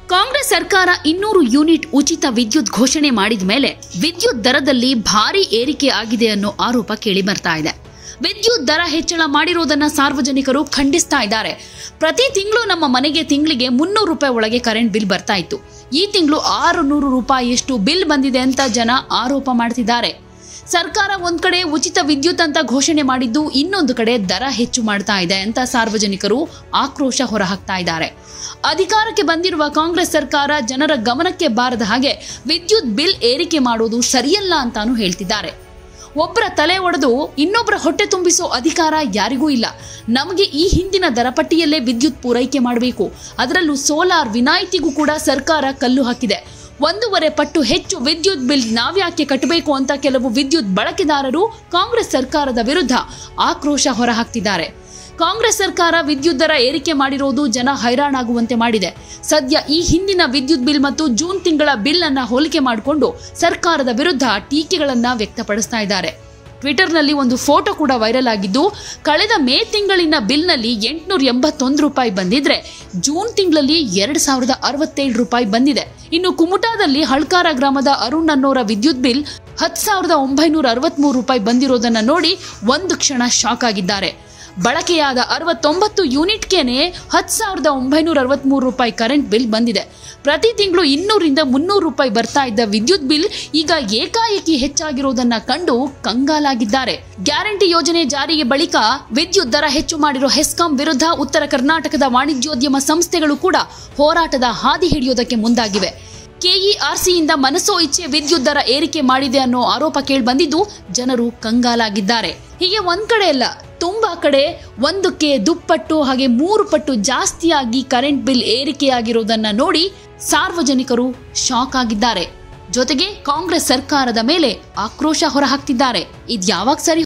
ಕಾಂಗ್ರೆಸ್ ಸರ್ಕಾರ ಇನ್ನೂರು ಯೂನಿಟ್ ಉಚಿತ ವಿದ್ಯುತ್ ಘೋಷಣೆ ಮಾಡಿದ ಮೇಲೆ ವಿದ್ಯುತ್ ದರದಲ್ಲಿ ಭಾರಿ ಏರಿಕೆ ಆಗಿದೆ ಅನ್ನೋ ಆರೋಪ ಕೇಳಿ ಬರ್ತಾ ಇದೆ ವಿದ್ಯುತ್ ದರ ಹೆಚ್ಚಳ ಮಾಡಿರೋದನ್ನ ಸಾರ್ವಜನಿಕರು ಖಂಡಿಸ್ತಾ ಇದ್ದಾರೆ ಪ್ರತಿ ತಿಂಗಳು ನಮ್ಮ ಮನೆಗೆ ತಿಂಗಳಿಗೆ ಮುನ್ನೂರು ರೂಪಾಯಿ ಒಳಗೆ ಕರೆಂಟ್ ಬಿಲ್ ಬರ್ತಾ ಇತ್ತು ಈ ತಿಂಗಳು ಆರು ನೂರು ರೂಪಾಯಿಯಷ್ಟು ಬಿಲ್ ಬಂದಿದೆ ಅಂತ ಜನ ಆರೋಪ ಮಾಡ್ತಿದ್ದಾರೆ ಸರ್ಕಾರ ಒಂದ್ ಕಡೆ ಉಚಿತ ವಿದ್ಯುತ್ ಅಂತ ಘೋಷಣೆ ಮಾಡಿದ್ದು ಇನ್ನೊಂದು ಕಡೆ ದರ ಹೆಚ್ಚು ಮಾಡ್ತಾ ಇದೆ ಅಂತ ಸಾರ್ವಜನಿಕರು ಆಕ್ರೋಶ ಹೊರಹಾಕ್ತಾ ಇದ್ದಾರೆ ಅಧಿಕಾರಕ್ಕೆ ಬಂದಿರುವ ಕಾಂಗ್ರೆಸ್ ಸರ್ಕಾರ ಜನರ ಗಮನಕ್ಕೆ ಬಾರದ ಹಾಗೆ ವಿದ್ಯುತ್ ಬಿಲ್ ಏರಿಕೆ ಮಾಡೋದು ಸರಿಯಲ್ಲ ಅಂತಾನು ಹೇಳ್ತಿದ್ದಾರೆ ಒಬ್ಬರ ತಲೆ ಒಡೆದು ಇನ್ನೊಬ್ಬರ ಹೊಟ್ಟೆ ತುಂಬಿಸೋ ಅಧಿಕಾರ ಯಾರಿಗೂ ಇಲ್ಲ ನಮಗೆ ಈ ಹಿಂದಿನ ದರಪಟ್ಟಿಯಲ್ಲೇ ವಿದ್ಯುತ್ ಪೂರೈಕೆ ಮಾಡಬೇಕು ಅದರಲ್ಲೂ ಸೋಲಾರ್ ವಿನಾಯಿತಿಗೂ ಕೂಡ ಸರ್ಕಾರ ಕಲ್ಲು ಹಾಕಿದೆ ಒಂದೂವರೆ ಪಟ್ಟು ಹೆಚ್ಚು ವಿದ್ಯುತ್ ಬಿಲ್ ನಾವ್ಯಾಕೆ ಕಟ್ಟಬೇಕು ಅಂತ ಕೆಲವು ವಿದ್ಯುತ್ ಬಳಕೆದಾರರು ಕಾಂಗ್ರೆಸ್ ಸರ್ಕಾರದ ವಿರುದ್ಧ ಆಕ್ರೋಶ ಹೊರಹಾಕ್ತಿದ್ದಾರೆ ಕಾಂಗ್ರೆಸ್ ಸರ್ಕಾರ ವಿದ್ಯುತ್ ದರ ಏರಿಕೆ ಮಾಡಿರೋದು ಜನ ಹೈರಾಣಾಗುವಂತೆ ಮಾಡಿದೆ ಸದ್ಯ ಈ ಹಿಂದಿನ ವಿದ್ಯುತ್ ಬಿಲ್ ಮತ್ತು ಜೂನ್ ತಿಂಗಳ ಬಿಲ್ ಅನ್ನ ಹೋಲಿಕೆ ಮಾಡಿಕೊಂಡು ಸರ್ಕಾರದ ವಿರುದ್ಧ ಟೀಕೆಗಳನ್ನ ವ್ಯಕ್ತಪಡಿಸ್ತಾ ಇದ್ದಾರೆ ಟ್ವಿಟರ್ನಲ್ಲಿ ಒಂದು ಫೋಟೋ ಕೂಡ ವೈರಲ್ ಆಗಿದ್ದು ಕಳೆದ ಮೇ ತಿಂಗಳಿನ ಬಿಲ್ನಲ್ಲಿ ಎಂಟುನೂರ ಎಂಬತ್ತೊಂದು ರೂಪಾಯಿ ಬಂದಿದ್ರೆ ಜೂನ್ ತಿಂಗಳಲ್ಲಿ ಎರಡು ಸಾವಿರದ ಅರವತ್ತೇಳು ರೂಪಾಯಿ ಬಂದಿದೆ ಇನ್ನು ಕುಮಟಾದಲ್ಲಿ ಹಳ್ಕಾರ ಗ್ರಾಮದ ಅರುಣ್ ಅನ್ನೋರ ವಿದ್ಯುತ್ ಬಿಲ್ ಹತ್ತು ಸಾವಿರದ ಒಂಬೈನೂರ ಅರವತ್ಮೂರು ರೂಪಾಯಿ ಬಂದಿರೋದನ್ನ ನೋಡಿ ಒಂದು ಕ್ಷಣ ಶಾಕ್ ಆಗಿದ್ದಾರೆ ಬಳಕೆಯಾದ ಅರವತ್ತೊಂಬತ್ತು ಯೂನಿಟ್ಗೆನೆ ಹತ್ತು ಸಾವಿರದ ಒಂಬೈನೂರ ಅರವತ್ಮೂರು ರೂಪಾಯಿ ಕರೆಂಟ್ ಬಿಲ್ ಬಂದಿದೆ ಪ್ರತಿ ತಿಂಗಳು ಇನ್ನೂರಿಂದ ಮುನ್ನೂರು ರೂಪಾಯಿ ಬರ್ತಾ ಇದ್ದ ವಿದ್ಯುತ್ ಬಿಲ್ ಈಗ ಏಕಾಏಕಿ ಹೆಚ್ಚಾಗಿರೋದನ್ನ ಕಂಡು ಕಂಗಾಲಾಗಿದ್ದಾರೆ ಗ್ಯಾರಂಟಿ ಯೋಜನೆ ಜಾರಿಗೆ ಬಳಿಕ ವಿದ್ಯುತ್ ದರ ಹೆಚ್ಚು ಮಾಡಿರೋ ಹೆಸ್ಕಾಂ ವಿರುದ್ಧ ಉತ್ತರ ಕರ್ನಾಟಕದ ವಾಣಿಜ್ಯೋದ್ಯಮ ಸಂಸ್ಥೆಗಳು ಕೂಡ ಹೋರಾಟದ ಹಾದಿ ಹಿಡಿಯೋದಕ್ಕೆ ಮುಂದಾಗಿವೆ ಕೆಇಆರ್ಸಿಯಿಂದ ಮನಸೋ ಇಚ್ಛೆ ವಿದ್ಯುತ್ ದರ ಏರಿಕೆ ಮಾಡಿದೆ ಅನ್ನೋ ಆರೋಪ ಕೇಳಿಬಂದಿದ್ದು ಜನರು ಕಂಗಾಲಾಗಿದ್ದಾರೆ ಹೀಗೆ ಒಂದ್ ಕಡೆ ಅಲ್ಲ ತುಂಬಾ ಕಡೆ ಒಂದಕ್ಕೆ ದುಪ್ಪಟ್ಟು ಹಾಗೆ ಮೂರು ಪಟ್ಟು ಜಾಸ್ತಿಯಾಗಿ ಕರೆಂಟ್ ಬಿಲ್ ಏರಿಕೆಯಾಗಿರೋದನ್ನ ನೋಡಿ ಸಾರ್ವಜನಿಕರು ಶಾಕ್ ಆಗಿದ್ದಾರೆ ಜೊತೆಗೆ ಕಾಂಗ್ರೆಸ್ ಸರ್ಕಾರದ ಮೇಲೆ ಆಕ್ರೋಶ ಹೊರಹಾಕ್ತಿದ್ದಾರೆ ಇದ್ಯಾವಾಗ ಸರಿ